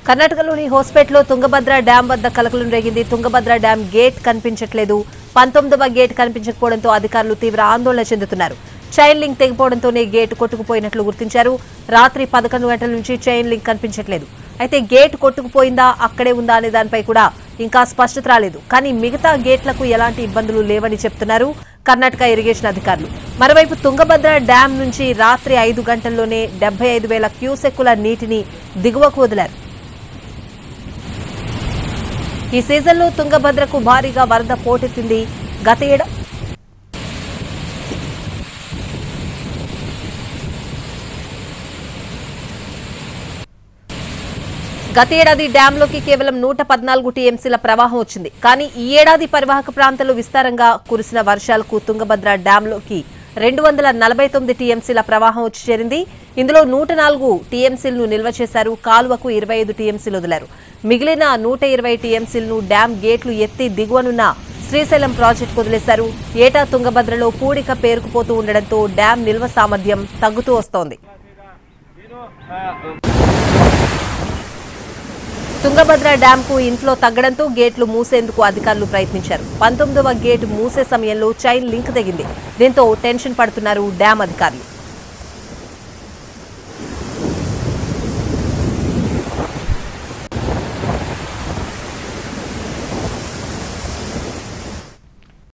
కర్ణాటకలోని హోస్పేట్లో తుంగభద్ర డ్యాం వద్ద కలకలం రేగింది తుంగభద్ర డ్యాం గేట్ కనిపించట్లేదు పంతొమ్మిదవ గేట్ కనిపించకపోవడంతో అధికారులు తీవ్ర ఆందోళన చెందుతున్నారు చైన్ లింక్ తెగిపోవడంతోనే గేట్ కొట్టుకుపోయినట్లు గుర్తించారు రాత్రి పదకొండు గంటల నుంచి చైన్ లింక్ కనిపించట్లేదు అయితే గేట్ కొట్టుకుపోయిందా అక్కడే ఉందా అనే దానిపై కూడా ఇంకా స్పష్టత రాలేదు కానీ మిగతా గేట్లకు ఎలాంటి ఇబ్బందులు లేవని చెప్తున్నారు కర్ణాటక ఇరిగేషన్ అధికారులు మరోవైపు తుంగభద్ర డ్యాం నుంచి రాత్రి ఐదు గంటల్లోనే డెబ్బై ఐదు వేల క్యూసెక్కుల నీటిని దిగువకు వదిలారు ఈ సీజన్లో తుంగభద్రకు భారీగా వరద పోటెత్తింది గత ఏడా గత ఏడాది డ్యాంలోకి కేవలం నూట పద్నాలుగు టీఎంసీల ప్రవాహం వచ్చింది కానీ ఈ ఏడాది పరివాహక ప్రాంతంలో విస్తారంగా కురిసిన వర్షాలకు తుంగభద్ర డ్యాంలోకి రెండు వందల నలభై తొమ్మిది టీఎంసీల ప్రవాహం వచ్చి చేరింది ఇందులో నూట నాలుగు టీఎంసీలను నిల్వ చేశారు కాలువకు ఇరవై ఐదు టీఎంసీలు వదిలారు మిగిలిన నూట ఇరవై టీఎంసీలను డ్యాం గేట్లు ఎత్తి దిగువనున్న శ్రీశైలం ప్రాజెక్టుకు వదిలేశారు ఏటా తుంగభద్రలో పూడిక పేరుకుపోతూ ఉండడంతో డ్యాం నిల్వ సామర్థ్యం తగ్గుతూ వస్తోంది తుంగభద్ర డ్యాంకు ఇన్ఫ్లో తగ్గడంతో గేట్లు మూసేందుకు అధికారులు ప్రయత్నించారు పంతొమ్మిదవ గేటు మూసే సమయంలో చైన్ లింక్ తెగింది దీంతో టెన్షన్ పడుతున్నారు డ్యాం అధికారులు